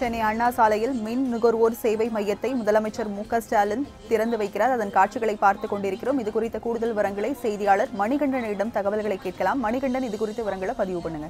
சென்னை அண்ணா சாலையில் மின் நுகர்வோர் சேவை மையத்தை முதலமைச்சர் மு க ஸ்டாலின் திறந்து வைக்கிறார் அதன் காட்சிகளை பார்த்துக் கொண்டிருக்கிறோம் இது குறித்த கூடுதல் விவரங்களை செய்தியாளர் மணிகண்டனிடம் தகவல்களை கேட்கலாம் மணிகண்டன் இது குறித்த விவரங்களை பதிவு பண்ணுங்க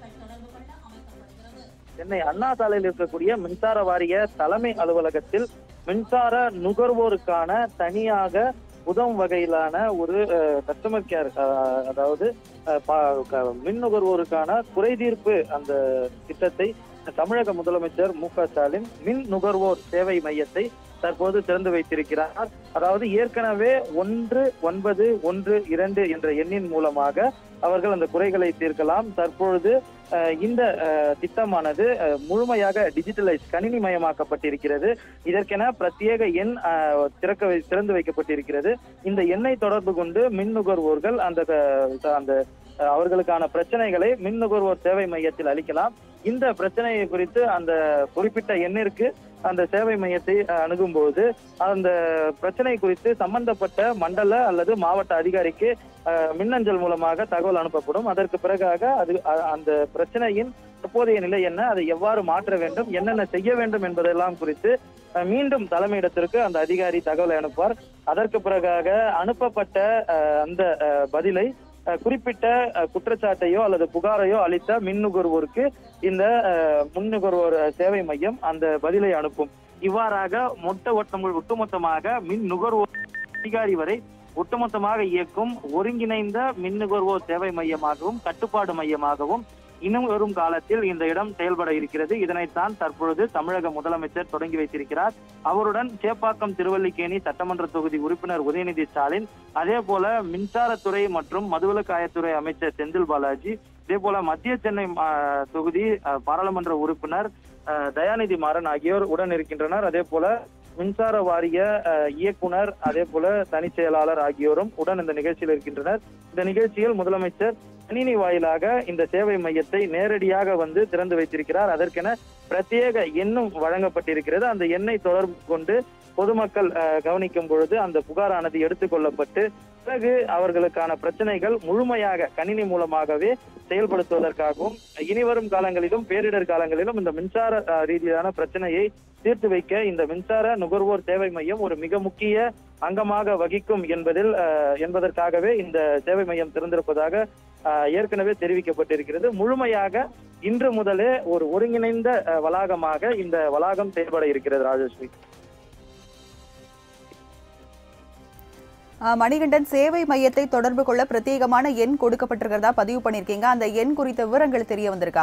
சென்னை அண்ணா சாலையில் இருக்கக்கூடிய மின்சார வாரிய தலைமை அலுவலகத்தில் மின்சார நுகர்வோருக்கான தனியாக உதவும் வகையிலான ஒரு கஸ்டமர் கேர் அதாவது அஹ், பா- க- மின் நுகர்வோருக்கான குறைதீர்ப்பு அந்த திட்டத்தை தமிழக முதலமைச்சர் மு க ஸ்டாலின் மின் நுகர்வோர் சேவை மையத்தை தற்போது திறந்து வைத்திருக்கிறார் அதாவது ஏற்கனவே ஒன்று ஒன்பது ஒன்று இரண்டு என்ற எண்ணின் மூலமாக அவர்கள் அந்த குறைகளை தீர்க்கலாம் தற்பொழுது அஹ், இந்த அஹ், திட்டமானது அஹ், முழுமையாக டிஜிட்டலைஸ் கணினி மயமாக்கப்பட்டிருக்கிறது இதற்கென பிரத்யேக எண் அஹ், திறக்க வை- திறந்து வைக்கப்பட்டிருக்கிறது இந்த எண்ணை தொடர்பு கொண்டு மின் நுகர்வோர்கள் அந்த க- அந்த அஹ், அவர்களுக்கான பிரச்சனைகளை மின் நுகர்வோர் சேவை மையத்தில் அளிக்கலாம் இந்த பிரச்சனையை குறித்து அந்த குறிப்பிட்ட எண்ணிற்கு அந்த சேவை மையத்தை அஹ், அணுகும்போது அந்த பிரச்சனை குறித்து சம்பந்தப்பட்ட மண்டல அல்லது மாவட்ட அதிகாரிக்கு அஹ், மின்னஞ்சல் மூலமாக தகவல் அனுப்பப்படும் அதற்கு பிறகாக அது அ- அந்த பிரச்சனையின் தற்போதைய நிலை என்ன அதை எவ்வாறு மாற்ற வேண்டும் என்னென்ன செய்ய வேண்டும் என்பதெல்லாம் குறித்து அஹ், மீண்டும் தலைமையிடத்திற்கு அந்த அதிகாரி தகவலை அனுப்புவார் அதற்கு பிறகாக அனுப்பப்பட்ட அஹ், அந்த அஹ், பதிலை அஹ், குறிப்பிட்ட அஹ், குற்றச்சாட்டையோ அல்லது புகாரையோ அளித்த மின் நுகர்வோருக்கு இந்த அஹ், மின் நுகர்வோர் சேவை மையம் அந்த பதிலை அனுப்பும் இவ்வாறாக மொத்த ஒட்டங்கள் ஒட்டுமொத்தமாக மின் நுகர்வோர் அதிகாரி வரை ஒட்டுமொத்தமாக இயக்கும் ஒருங்கிணைந்த மின் நுகர்வோர் சேவை மையமாகவும் கட்டுப்பாடு மையமாகவும் இன்னும் வரும் காலத்தில் இந்த இடம் செயல்பட இருக்கிறது இதனைத்தான் தற்பொழுது தமிழக முதலமைச்சர் தொடங்கி வைத்திருக்கிறார் அவருடன் சேப்பாக்கம் திருவல்லிக்கேணி சட்டமன்ற தொகுதி உறுப்பினர் உதயநிதி ஸ்டாலின் அதே போல மின்சாரத்துறை மற்றும் மதுவிலக்கு ஆயத்துறை அமைச்சர் செந்தில் பாலாஜி இதே போல மத்திய சென்னை ஆ, தொகுதி ஆ, பாராளுமன்ற உறுப்பினர் ஆ, தயாநிதி மாறன் ஆகியோர் உடன் இருக்கின்றனர் அதே போல மின்சார வாரிய ஆ, இயக்குனர் அதே போல தனிச் செயலாளர் ஆகியோரும் உடன் இந்த நிகழ்ச்சியில் இருக்கின்றனர் இந்த நிகழ்ச்சியில் முதலமைச்சர் கணினி வாயிலாக இந்த சேவை மையத்தை நேரடியாக வந்து திறந்து வைத்திருக்கிறார் அதற்கென பிரத்யேக எண்ணும் வழங்கப்பட்டிருக்கிறது அந்த எண்ணை தொடர்பு கொண்டு பொதுமக்கள் அஹ், கவனிக்கும் பொழுது அந்த புகாரானது எடுத்துக்கொள்ளப்பட்டு பிறகு அவர்களுக்கான பிரச்சனைகள் முழுமையாக கணினி மூலமாகவே செயல்படுத்துவதற்காகவும் இனிவரும் காலங்களிலும் பேரிடர் காலங்களிலும் இந்த மின்சார அஹ், ரீதியான பிரச்சனையை தீர்த்து வைக்க இந்த மின்சார நுகர்வோர் சேவை மையம் ஒரு மிக முக்கிய அங்கமாக வகிக்கும் என்பதில் அஹ், என்பதற்காகவே இந்த சேவை மையம் திறந்திருப்பதாக அஹ், ஏற்கனவே தெரிவிக்கப்பட்டிருக்கிறது முழுமையாக இன்று முதலே ஒரு ஒருங்கிணைந்த அஹ், வளாகமாக இந்த வளாகம் செயல்பட இருக்கிறது ராஜஸ்ரீ ஆஹ் மணிகண்டன் சேவை மையத்தை தொடர்பு கொள்ள பிரத்யேகமான எண் கொடுக்கப்பட்டிருக்கிறதா பதிவு பண்ணிருக்கீங்க அந்த எண் குறித்த விவரங்கள் தெரிய வந்திருக்கா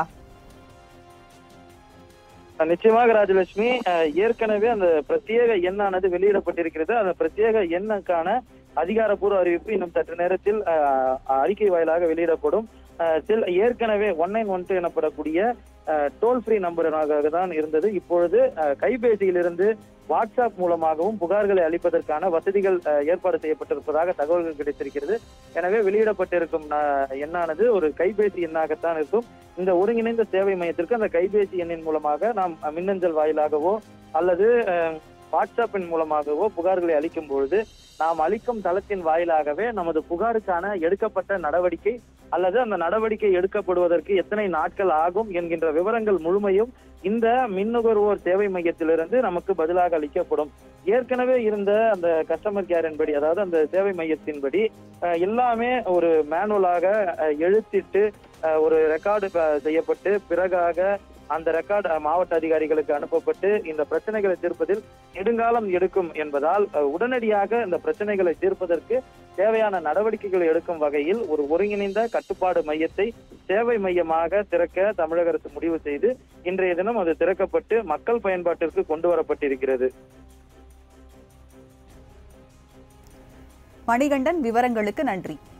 அஹ் நிச்சயமாக ராஜலட்சுமி அஹ் ஏற்கனவே அந்த பிரத்யேக எண்ணானது வெளியிடப்பட்டிருக்கிறது அந்த பிரத்யேக எண்ணுக்கான அதிகாரப்பூர்வ அறிவிப்பு இன்னும் சற்று நேரத்தில் அஹ், அறிக்கை வாயிலாக வெளியிடப்படும் அஹ், சில ஏற்கனவே ஒன் நைன் ஒன் டூ எனப்படக்கூடிய டோல் ஃப்ரீ நம்பராக தான் இருந்தது இப்பொழுது அஹ், கைபேசியிலிருந்து வாட்ஸ்அப் மூலமாகவும் புகார்களை அளிப்பதற்கான வசதிகள் அஹ், ஏற்பாடு செய்யப்பட்டிருப்பதாக தகவல்கள் கிடைத்திருக்கிறது எனவே வெளியிடப்பட்டிருக்கும் அஹ், எண்ணானது ஒரு கைபேசி எண்ணாகத்தான் இருக்கும் இந்த ஒருங்கிணைந்த சேவை மையத்திற்கு அந்த கைபேசி எண்ணின் மூலமாக நாம் அஹ், மின்னஞ்சல் வாயிலாகவோ அல்லது அஹ், வாட்ஸ்அப்பின் மூலமாகவோ புகார்களை அளிக்கும் பொழுது நாம் அளிக்கும் தளத்தின் வாயிலாகவே நமது புகாருக்கான எடுக்கப்பட்ட நடவடிக்கை அல்லது அந்த நடவடிக்கை எடுக்கப்படுவதற்கு எத்தனை நாட்கள் ஆகும் என்கின்ற விவரங்கள் முழுமையும் இந்த மின் நுகர்வோர் சேவை மையத்திலிருந்து நமக்கு பதிலாக அளிக்கப்படும் ஏற்கனவே இருந்த அந்த கஸ்டமர் கேரின் படி அதாவது அந்த சேவை மையத்தின்படி அஹ், எல்லாமே ஒரு மேனுவலாக அஹ், எழுத்திட்டு அஹ், ஒரு ரெக்கார்டு செய்யப்பட்டு பிறகாக அந்த ரெக்கார்டு மாவட்ட அதிகாரிகளுக்கு அனுப்பப்பட்டு இந்த பிரச்சனைகளை தீர்ப்பதில் நெடுங்காலம் எடுக்கும் என்பதால் அஹ், உடனடியாக இந்த பிரச்சனைகளை தீர்ப்பதற்கு தேவையான நடவடிக்கைகளை எடுக்கும் வகையில் ஒரு ஒருங்கிணைந்த கட்டுப்பாடு மையத்தை சேவை மையமாக திறக்க தமிழக அரசு முடிவு செய்து இன்றைய தினம் அது திறக்கப்பட்டு மக்கள் பயன்பாட்டிற்கு கொண்டு வரப்பட்டிருக்கிறது மணிகண்டன் விவரங்களுக்கு நன்றி